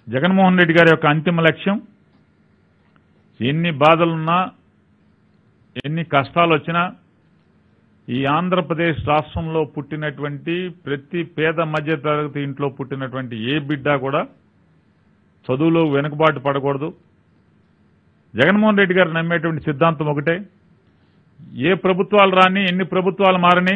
జగన్మోహన్ రెడ్డి గారి యొక్క అంతిమ లక్ష్యం ఎన్ని బాధలున్నా ఎన్ని కష్టాలు వచ్చినా ఈ ఆంధ్రప్రదేశ్ రాష్ట్రంలో పుట్టినటువంటి ప్రతి పేద మధ్య తరగతి ఇంట్లో పుట్టినటువంటి ఏ బిడ్డ కూడా చదువులో వెనుకబాటు పడకూడదు జగన్మోహన్ రెడ్డి గారు నమ్మేటువంటి సిద్ధాంతం ఒకటే ఏ ప్రభుత్వాలు రాని ఎన్ని ప్రభుత్వాలు మారని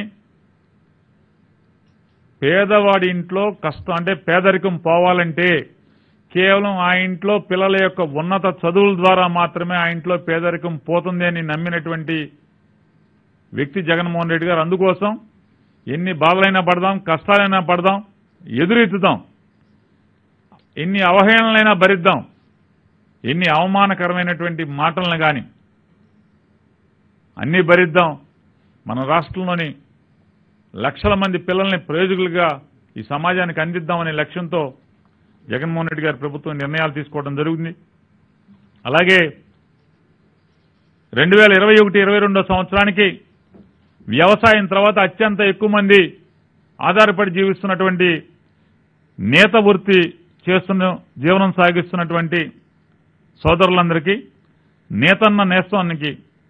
పేదవాడి ఇంట్లో కష్టం అంటే పేదరికం పోవాలంటే కేవలం ఆ ఇంట్లో పిల్లల యొక్క ఉన్నత చదువుల ద్వారా మాత్రమే ఆ ఇంట్లో పేదరికం పోతుంది అని నమ్మినటువంటి వ్యక్తి జగన్మోహన్ రెడ్డి గారు అందుకోసం ఎన్ని బాధలైనా పడదాం కష్టాలైనా పడదాం ఎదురెత్తుదాం ఎన్ని అవహేళనలైనా భరిద్దాం ఎన్ని అవమానకరమైనటువంటి మాటలను గాని అన్నీ భరిద్దాం మన రాష్ట్రంలోని లక్షల మంది పిల్లల్ని ప్రయోజకులుగా ఈ సమాజానికి అందిద్దామనే లక్ష్యంతో జగన్మోహన్ రెడ్డి గారి ప్రభుత్వం నిర్ణయాలు తీసుకోవడం జరుగుతుంది అలాగే రెండు వేల ఇరవై ఒకటి ఇరవై రెండో సంవత్సరానికి వ్యవసాయం తర్వాత అత్యంత ఎక్కువ మంది ఆధారపడి జీవిస్తున్నటువంటి నేత వృత్తి చేస్తున్న జీవనం సాగిస్తున్నటువంటి సోదరులందరికీ నేతన్న నేస్తానికి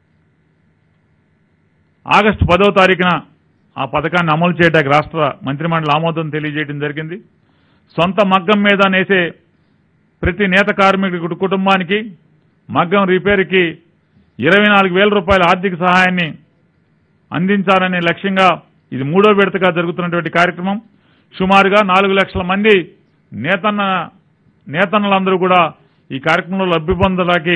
ఆగస్టు పదో తారీఖున ఆ పథకాన్ని అమలు చేయడానికి రాష్ట్ర మంత్రిమండలి ఆమోదం తెలియజేయడం జరిగింది సొంత మగ్గం మీద నేసే ప్రతి నేత కార్మికుడి కుటుంబానికి మగ్గం రిపేర్కి ఇరవై నాలుగు వేల రూపాయల ఆర్థిక సహాయాన్ని అందించాలనే లక్ష్యంగా ఇది మూడో విడతగా జరుగుతున్నటువంటి కార్యక్రమం సుమారుగా నాలుగు లక్షల మంది నేతన్న నేతన్నలందరూ కూడా ఈ కార్యక్రమంలో లబ్ధి పొందడానికి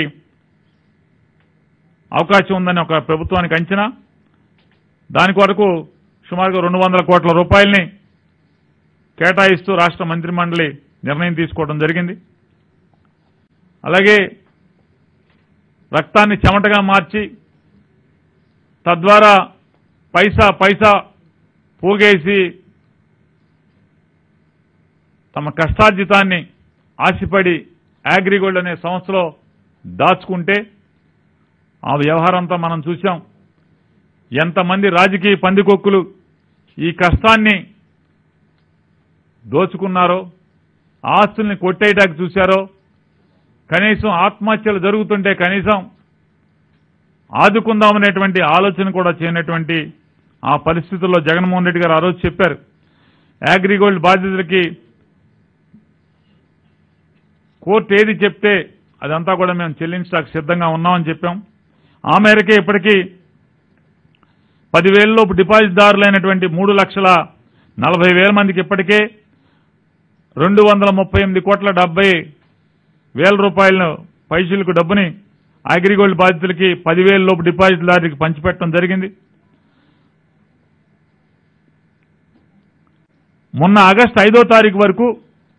అవకాశం ఉందని ఒక ప్రభుత్వానికి అంచనా దాని కొరకు సుమారుగా రెండు వందల కోట్ల రూపాయల్ని కేటాయిస్తూ రాష్ట్ర మంత్రిమండలి నిర్ణయం తీసుకోవడం జరిగింది అలాగే రక్తాన్ని చెమటగా మార్చి తద్వారా పైసా పైసా పోగేసి తమ కష్టార్జితాన్ని ఆశపడి అగ్రిగోల్డ్ అనే సంస్థలో దాచుకుంటే ఆ వ్యవహారం అంతా మనం చూసాం ఎంతమంది రాజకీయ పందికొక్కులు ఈ కష్టాన్ని దోచుకున్నారో ఆస్తుల్ని కొట్టేయటానికి చూశారో కనీసం ఆత్మహత్యలు జరుగుతుంటే కనీసం ఆదుకుందామనేటువంటి ఆలోచన కూడా చేయనటువంటి ఆ పరిస్థితుల్లో జగన్మోహన్ రెడ్డి గారు ఆ రోజు చెప్పారు అగ్రిగోల్డ్ బాధితులకి కోర్టు ఏది చెప్తే అదంతా కూడా మేము చెల్లించడానికి సిద్ధంగా ఉన్నామని చెప్పాం ఆ మేరకే ఇప్పటికీ పదివేలలోపు డిపాజిట్దారులైనటువంటి మూడు లక్షల నలభై వేల మందికి ఇప్పటికే రెండు వందల ముప్పై ఎనిమిది కోట్ల డెబ్బై వేల రూపాయలను పైసలకు డబ్బుని అగ్రిగోల్డ్ బాధితులకి పదివేల లోపు డిపాజిట్దారులకు పంచిపెట్టడం జరిగింది మొన్న ఆగస్టు ఐదో తారీఖు వరకు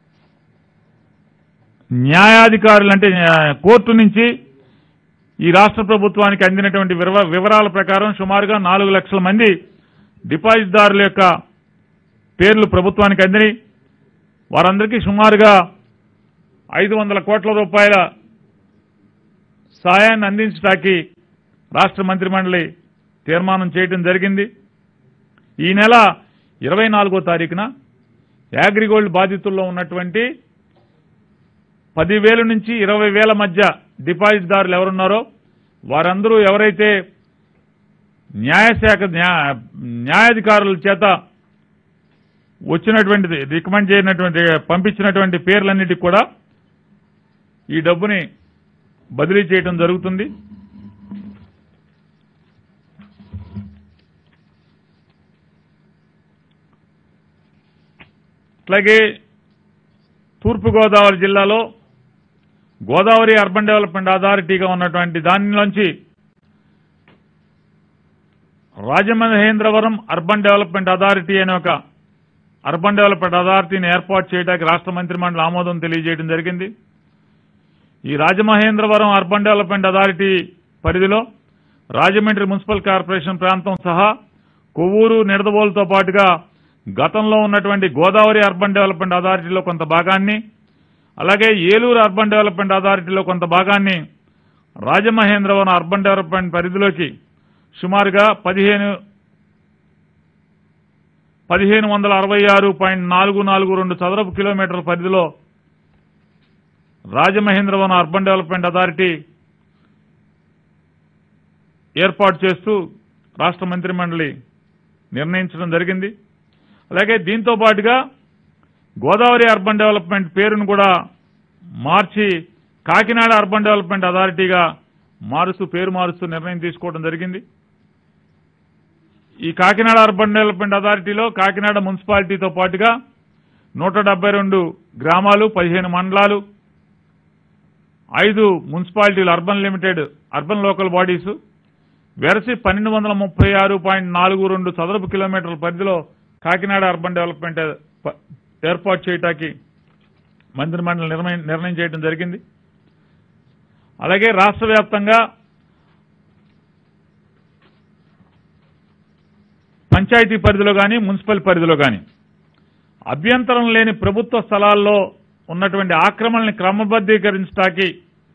న్యాయాధికారులు అంటే ఆ, కోర్టు నుంచి ఈ రాష్ట్ర ప్రభుత్వానికి అందినటువంటి వివర- వివరాల ప్రకారం సుమారుగా నాలుగు లక్షల మంది డిపాజిట్దారుల యొక్క పేర్లు ప్రభుత్వానికి అందినాయి వారందరికీ సుమారుగా ఐదు వందల కోట్ల రూపాయల సాయాన్ని అందించడానికి రాష్ట్ర మంత్రిమండలి తీర్మానం చేయడం జరిగింది ఈ నెల ఇరవై నాలుగో తారీఖున యాగ్రిగోల్డ్ బాధితుల్లో ఉన్నటువంటి పదివేల నుంచి ఇరవై వేల మధ్య డిపాజిట్దారులు ఎవరున్నారో వారందరూ ఎవరైతే న్యాయశాఖ న్యా- న్యాయాధికారుల చేత వచ్చినటువంటిది రికమెండ్ చేయనటువంటి పంపించినటువంటి పేర్లన్నిటికి కూడా ఈ డబ్బుని బదిలీ చేయడం జరుగుతుంది అట్లాగే తూర్పుగోదావరి జిల్లాలో గోదావరి అర్బన్ డెవలప్మెంట్ అథారిటీగా ఉన్నటువంటి దానిలోంచి రాజమహేంద్రవరం అర్బన్ డెవలప్మెంట్ అథారిటీ అనే ఒక అర్బన్ డెవలప్మెంట్ అథారిటీని ఏర్పాటు చేయడానికి రాష్ట్ర మంత్రిమండలి ఆమోదం తెలియజేయడం జరిగింది ఈ రాజమహేంద్రవరం అర్బన్ డెవలప్మెంట్ అథారిటీ పరిధిలో రాజమండ్రి మున్సిపల్ కార్పొరేషన్ ప్రాంతం సహా కొవ్వూరు నిడదవోలుతో పాటుగా గతంలో ఉన్నటువంటి గోదావరి అర్బన్ డెవలప్మెంట్ అథారిటీలో కొంత భాగాన్ని అలాగే ఏలూరు అర్బన్ డెవలప్మెంట్ అథారిటీలో కొంత భాగాన్ని రాజమహేంద్రవరం అర్బన్ డెవలప్మెంట్ పరిధిలోకి సుమారుగా పదిహేను పదిహేను వందల అరవై ఆరు పాయింట్ నాలుగు నాలుగు రెండు చదరపు కిలోమీటర్ల పరిధిలో రాజమహేంద్రవరం అర్బన్ డెవలప్మెంట్ అథారిటీ ఏర్పాటు చేస్తూ రాష్ట్ర మంత్రిమండలి నిర్ణయించడం జరిగింది అలాగే దీంతో పాటుగా గోదావరి అర్బన్ డెవలప్మెంట్ పేరును కూడా మార్చి కాకినాడ అర్బన్ డెవలప్మెంట్ అథారిటీగా మారుస్తూ పేరు మారుస్తూ నిర్ణయం తీసుకోవడం జరిగింది ఈ కాకినాడ అర్బన్ డెవలప్మెంట్ అథారిటీలో కాకినాడ మున్సిపాలిటీతో పాటుగా నూట డెబ్బై రెండు గ్రామాలు పదిహేను మండలాలు ఐదు మున్సిపాలిటీలు urban limited urban local bodies వెరసి పన్నెండు వందల ముప్పై ఆరు పాయింట్ నాలుగు రెండు చదరపు కిలోమీటర్ల పరిధిలో కాకినాడ అర్బన్ డెవలప్మెంట్ ప- ఏర్పాటు చేయటానికి మంత్రిమండలి నిర్ణయం నిర్ణయం చేయడం జరిగింది అలాగే రాష్ట్ర వ్యాప్తంగా పంచాయతీ పరిధిలో కానీ మున్సిపల్ పరిధిలో కానీ అభ్యంతరం లేని ప్రభుత్వ స్థలాల్లో ఉన్నటువంటి ఆక్రమణల్ని క్రమబద్ధీకరించడానికి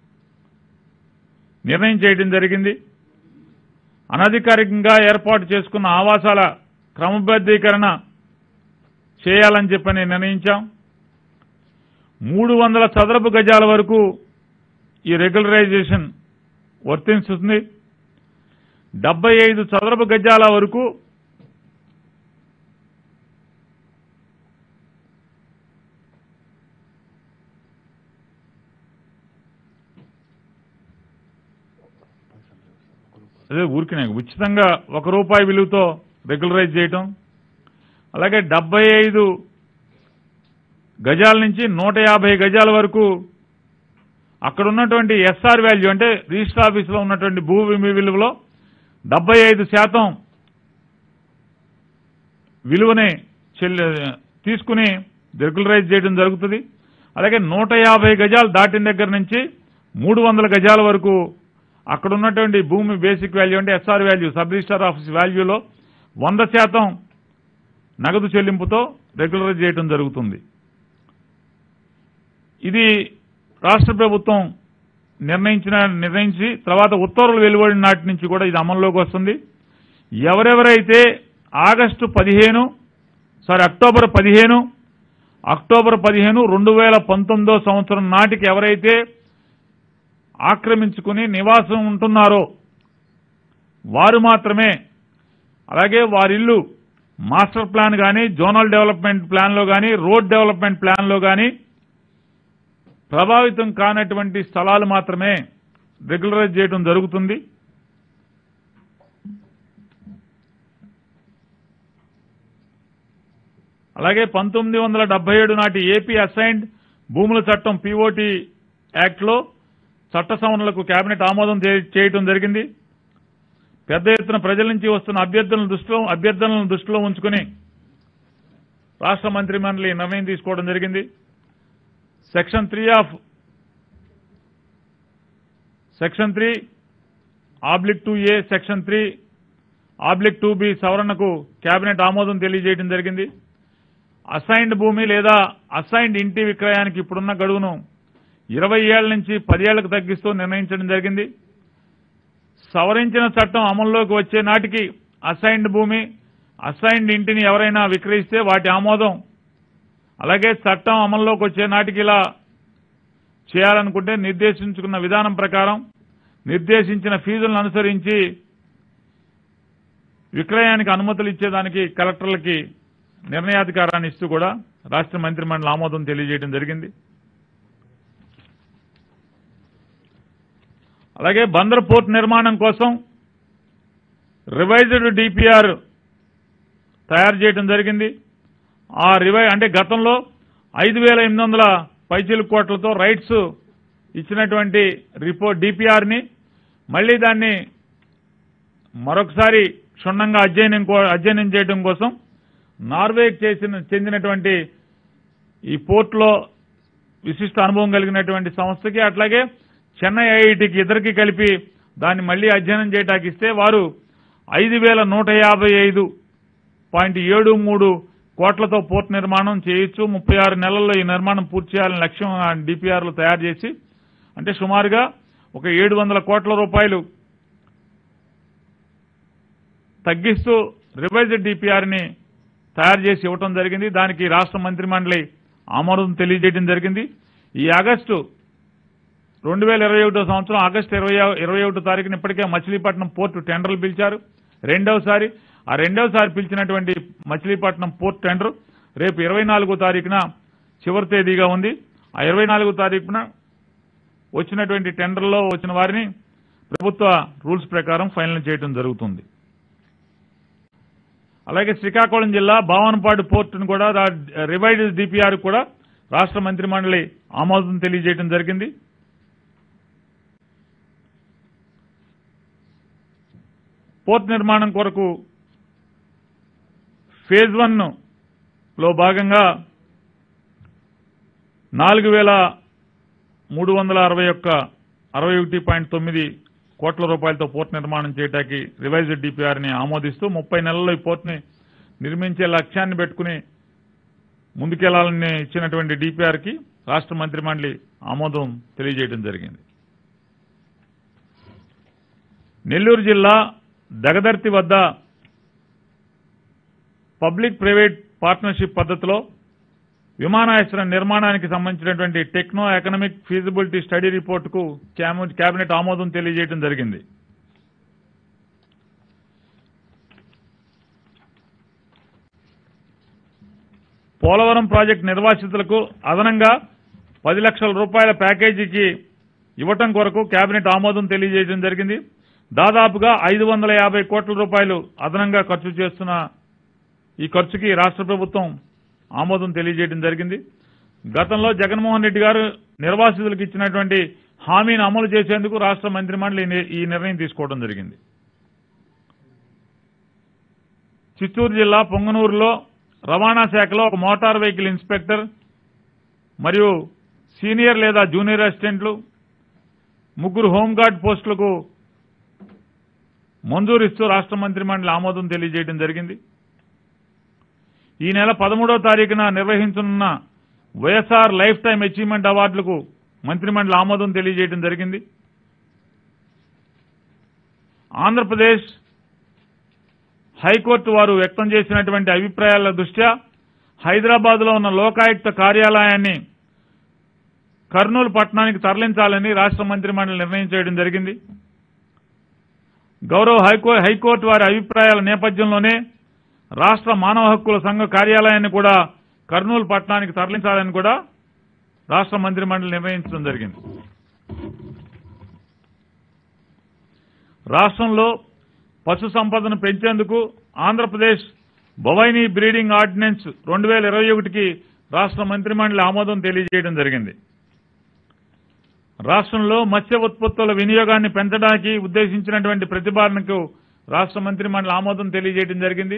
నిర్ణయం చేయడం జరిగింది అనధికారికంగా ఏర్పాటు చేసుకున్న ఆవాసాల క్రమబద్ధీకరణ చేయాలని చెప్పని నిర్ణయించాం మూడు వందల చదరపు గజాల వరకు ఈ రెగ్యులరైజేషన్ వర్తిస్తుంది డెబ్బై ఐదు చదరపు గజాల వరకు అదే ఊరికి ఉచితంగా ఒక రూపాయి విలువతో రెగ్యులరైజ్ చేయటం అలాగే డెబ్బై ఐదు గజాల నుంచి నూట యాభై గజాల వరకు అక్కడ ఉన్నటువంటి ఎస్ఆర్ వాల్యూ అంటే రిజిస్టర్ ఆఫీసులో ఉన్నటువంటి భూమి విలువలో డెబ్బై ఐదు శాతం విలువని చెల్లి తీసుకుని రెగ్యులరైజ్ చేయడం జరుగుతుంది అలాగే నూట యాభై గజాలు దాటిన దగ్గర నుంచి మూడు వందల గజాల వరకు అక్కడ ఉన్నటువంటి భూమి బేసిక్ వాల్యూ అంటే SR value sub register office వాల్యూలో వంద శాతం నగదు చెల్లింపుతో రెగ్యులరైజ్ చేయడం జరుగుతుంది ఇది రాష్ట్ర ప్రభుత్వం నిర్ణయించిన నిర్ణయించి తర్వాత ఉత్తర్వులు వెలువడిన నాటి నుంచి కూడా ఇది అమల్లోకి వస్తుంది ఎవరెవరైతే ఆగస్టు పదిహేను సారీ అక్టోబర్ పదిహేను అక్టోబర్ పదిహేను రెండు వేల పంతొమ్మిదో సంవత్సరం నాటికి ఎవరైతే ఆక్రమించుకుని నివాసం ఉంటున్నారో వారు మాత్రమే అలాగే వారిల్లు మాస్టర్ ప్లాన్ కానీ జోనల్ డెవలప్మెంట్ ప్లాన్లో కానీ రోడ్ డెవలప్మెంట్ ప్లాన్లో కానీ ప్రభావితం కానటువంటి స్థలాలు మాత్రమే రెగ్యులరైజ్ చేయడం జరుగుతుంది అలాగే పంతొమ్మిది వందల డెబ్బై ఏడు నాటి ఏపీ అసైన్డ్ భూముల చట్టం పీఓటీ యాక్ట్లో చట్ట సవరణలకు కేబినెట్ ఆమోదం చే- చేయటం జరిగింది పెద్ద ఎత్తున ప్రజల నుంచి వస్తున్న అభ్యర్థులను దృష్టిలో అభ్యర్థనలను దృష్టిలో ఉంచుకుని రాష్ట్ర మంత్రి మండలి నిర్ణయం తీసుకోవడం జరిగింది section three of section three oblique two A section three oblique two B సవరణకు కేబినెట్ ఆమోదం తెలియజేయడం జరిగింది అసైన్డ్ భూమి లేదా అసైన్డ్ ఇంటి విక్రయానికి ఇప్పుడున్న గడువును ఇరవై ఏళ్ల నుంచి పదేళ్లకు తగ్గిస్తూ నిర్ణయించడం జరిగింది సవరించిన చట్టం అమల్లోకి వచ్చే నాటికి అసైన్డ్ భూమి అసైన్డ్ ఇంటిని ఎవరైనా విక్రయిస్తే వాటి ఆమోదం అలాగే చట్టం అమల్లోకి వచ్చే నాటికి ఇలా చేయాలనుకుంటే నిర్దేశించుకున్న విధానం ప్రకారం నిర్దేశించిన ఫీజులను అనుసరించి విక్రయానికి అనుమతులు ఇచ్చేదానికి కలెక్టర్లకి నిర్ణయాధికారాన్ని ఇస్తూ కూడా రాష్ట్ర మంత్రిమండలి ఆమోదం తెలియజేయడం జరిగింది అలాగే బందర్ పోర్ట్ నిర్మాణం కోసం రివైజ్డ్ డిపిఆర్ తయారు చేయడం జరిగింది ఆ రివై అంటే గతంలో ఐదు వేల ఎనిమిది వందల పైచిలు కోట్లతో రైట్స్ ఇచ్చినటువంటి రిపోర్ట్ డిపిఆర్ని మళ్లీ దాన్ని మరొకసారి క్షుణ్ణంగా అధ్యయనం కో- అధ్యయనం చేయడం కోసం నార్వేకి చేసిన చెందినటువంటి ఈ పోర్ట్లో విశిష్ట అనుభవం కలిగినటువంటి సంస్థకి అట్లాగే చెన్నై ఐఐటికి ఇద్దరికి కలిపి దాన్ని మళ్లీ అధ్యయనం చేయడానికి ఇస్తే వారు ఐదు వేల నూట యాభై ఐదు పాయింట్ ఏడు మూడు కోట్లతో పోర్ట్ నిర్మాణం చేయొచ్చు ముప్పై ఆరు నెలల్లో ఈ నిర్మాణం పూర్తి చేయాలని లక్ష్యం డిపిఆర్లు తయారు చేసి అంటే సుమారుగా ఒక ఏడు వందల కోట్ల రూపాయలు తగ్గిస్తూ రివైజ్డ్ డిపిఆర్ని తయారు చేసి ఇవ్వటం జరిగింది దానికి రాష్ట్ర మంత్రి మండలి ఆమోదం తెలియజేయడం జరిగింది ఈ ఆగస్టు రెండు వేల ఇరవై ఒకటో సంవత్సరం ఆగస్టు ఇరవై ఇరవై ఒకటో తారీఖున ఇప్పటికే మచిలీపట్నం పోర్టు టెండర్లు పిలిచారు రెండవసారి ఆ రెండవసారి పిలిచినటువంటి మచిలీపట్నం పోర్ట్ టెండర్ రేపు ఇరవై నాలుగో తారీఖున చివరి తేదీగా ఉంది ఆ ఇరవై నాలుగో తారీఖున వచ్చినటువంటి టెండర్లో వచ్చిన వారిని ప్రభుత్వ రూల్స్ ప్రకారం ఫైనల్ చేయడం జరుగుతుంది అలాగే శ్రీకాకుళం జిల్లా భావనపాడు పోర్టును కూడా రివైజ్డ్ డిపిఆర్ కూడా రాష్ట్ర మంత్రి మండలి ఆమోదం తెలియజేయడం జరిగింది పోర్ట్ నిర్మాణం కొరకు ఫేజ్ వన్ లో భాగంగా నాలుగు వేల మూడు వందల అరవై ఒక్క అరవై ఒకటి పాయింట్ తొమ్మిది కోట్ల రూపాయలతో పోర్ట్ నిర్మాణం చేయడానికి రివైజ్డ్ డిపిఆర్ ని ఆమోదిస్తూ ముప్పై నెలల్లో ఈ పోర్ట్ ని నిర్మించే లక్ష్యాన్ని పెట్టుకుని ముందుకెళ్లాలని ఇచ్చినటువంటి డిపిఆర్ కి రాష్ట్ర మంత్రి మండలి ఆమోదం తెలియజేయడం జరిగింది నెల్లూరు జిల్లా దగదర్తి వద్ద పబ్లిక్ ప్రైవేట్ పార్ట్నర్షిప్ పద్ధతిలో విమానాశ్రయం నిర్మాణానికి సంబంధించినటువంటి టెక్నో ఎకనామిక్ ఫీజిబిలిటీ స్టడీ రిపోర్టుకు కేబినెట్ ఆమోదం తెలియజేయడం జరిగింది పోలవరం ప్రాజెక్టు నిర్వాసితులకు అదనంగా పది లక్షల రూపాయల ప్యాకేజీకి ఇవ్వటం కొరకు కేబినెట్ ఆమోదం తెలియజేయడం జరిగింది దాదాపుగా ఐదు వందల యాభై కోట్ల రూపాయలు అదనంగా ఖర్చు చేస్తున్న ఈ ఖర్చుకి రాష్ట్ర ప్రభుత్వం ఆమోదం తెలియజేయడం జరిగింది గతంలో జగన్మోహన్ రెడ్డి గారు నిర్వాసితులకు ఇచ్చినటువంటి హామీని అమలు చేసేందుకు రాష్ట్ర మంత్రి మండలి ఈ నిర్ణయం తీసుకోవడం జరిగింది చిత్తూరు జిల్లా పొంగనూరులో రవాణా శాఖలో ఒక మోటార్ వెహికల్ ఇన్స్పెక్టర్ మరియు సీనియర్ లేదా జూనియర్ అసిస్టెంట్లు ముగ్గురు హోంగార్డ్ పోస్టులకు మంజూరిస్తూ రాష్ట్ర మంత్రి మండలి ఆమోదం తెలియజేయడం జరిగింది ఈ నెల పదమూడవ తారీఖున నిర్వహించనున్న వైఎస్ఆర్ లైఫ్ టైం అచీవ్మెంట్ అవార్డులకు మంత్రిమండలి ఆమోదం తెలియజేయడం జరిగింది ఆంధ్రప్రదేశ్ హైకోర్టు వారు వ్యక్తం చేసినటువంటి అభిప్రాయాల దృష్ట్యా హైదరాబాద్లో ఉన్న లోకాయుక్త కార్యాలయాన్ని కర్నూలు పట్టణానికి తరలించాలని రాష్ట్ర మంత్రి మండలి నిర్ణయం చేయడం జరిగింది గౌరవ హైకో హైకోర్టు వారి అభిప్రాయాల నేపథ్యంలోనే రాష్ట్ర మానవ హక్కుల సంఘ కార్యాలయాన్ని కూడా కర్నూలు పట్టణానికి తరలించాలని కూడా రాష్ట్ర మంత్రి మండలి నిర్ణయించడం జరిగింది రాష్ట్రంలో పశు సంపదను పెంచేందుకు ఆంధ్రప్రదేశ్ బొవైనీ బ్రీడింగ్ ఆర్డినెన్స్ రెండు వేల ఇరవై ఒకటికి రాష్ట్ర మంత్రి మండలి ఆమోదం తెలియజేయడం జరిగింది రాష్ట్రంలో మత్స్య ఉత్పత్తుల వినియోగాన్ని పెంచడానికి ఉద్దేశించినటువంటి ప్రతిపాదనకు రాష్ట్ర మంత్రి మండలి ఆమోదం తెలియజేయడం జరిగింది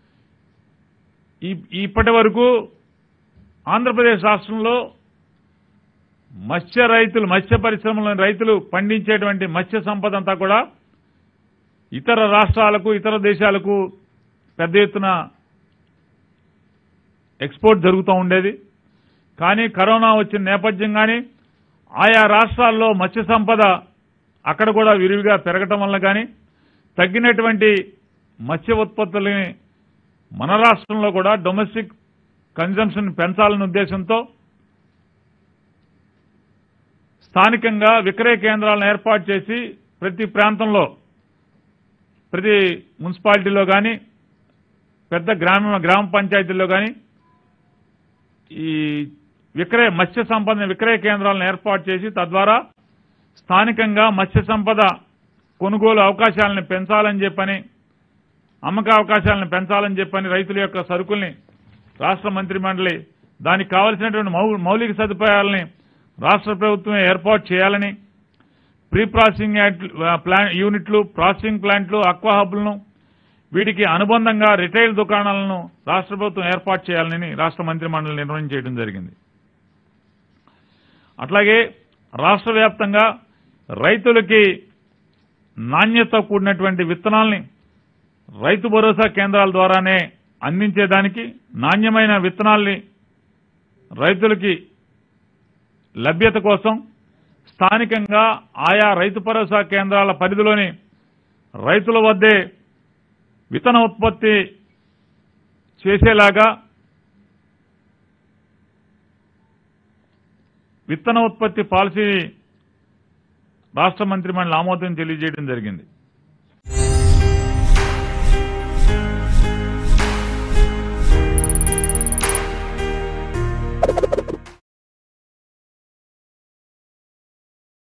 ఈ- ఇప్పటి వరకు ఆంధ్రప్రదేశ్ రాష్ట్రంలో మత్స్య రైతులు మత్స్య పరిశ్రమలోని రైతులు పండించేటువంటి మత్స్య సంపద అంతా కూడా ఇతర రాష్ట్రాలకు ఇతర దేశాలకు పెద్ద ఎత్తున ఎక్స్పోర్ట్ జరుగుతూ ఉండేది కానీ కరోనా వచ్చిన నేపథ్యం కానీ ఆయా రాష్ట్రాల్లో మత్స్య సంపద అక్కడ కూడా విరివిగా పెరగటం వల్ల కానీ తగ్గినటువంటి మత్స్య ఉత్పత్తులని మన రాష్ట్రంలో కూడా డొమెస్టిక్ కన్జంప్షన్ పెంచాలనే ఉద్దేశంతో స్థానికంగా విక్రయ కేంద్రాలను ఏర్పాటు చేసి ప్రతి ప్రాంతంలో ప్రతి మున్సిపాలిటీలో కానీ పెద్ద గ్రామ గ్రామ పంచాయతీల్లో కానీ ఈ విక్రయ మత్స్య సంపద విక్రయ కేంద్రాలను ఏర్పాటు చేసి తద్వారా స్థానికంగా మత్స్య సంపద కొనుగోలు అవకాశాలను పెంచాలని చెప్పని అమ్మక అవకాశాలను పెంచాలని చెప్పని రైతుల యొక్క సరుకుల్ని రాష్ట్ర మంత్రి మండలి దానికి కావలసినటువంటి మౌ- మౌలిక సదుపాయాలని రాష్ట్ర ప్రభుత్వం ఏర్పాటు చేయాలని ప్రీ ప్రాసెసింగ్ యాడ్- ప్లాన్ యూనిట్లు ప్రాసెసింగ్ ప్లాంట్లు అక్వా హబ్లను వీటికి అనుబంధంగా రిటైల్ దుకాణాలను రాష్ట్ర ప్రభుత్వం ఏర్పాటు చేయాలని రాష్ట్ర మంత్రి మండలి నిర్ణయం చేయడం జరిగింది అట్లాగే రాష్ట్ర వ్యాప్తంగా రైతులకి నాణ్యత కూడినటువంటి విత్తనాల్ని రైతు భరోసా కేంద్రాల ద్వారానే అందించేదానికి నాణ్యమైన విత్తనాల్ని రైతులకి లభ్యత కోసం స్థానికంగా ఆయా రైతు భరోసా కేంద్రాల పరిధిలోని రైతుల వద్దే విత్తన ఉత్పత్తి చేసేలాగా విత్తన ఉత్పత్తి పాలసీ రాష్ట్ర మంత్రిమండలి ఆమోదం తెలియజేయడం జరిగింది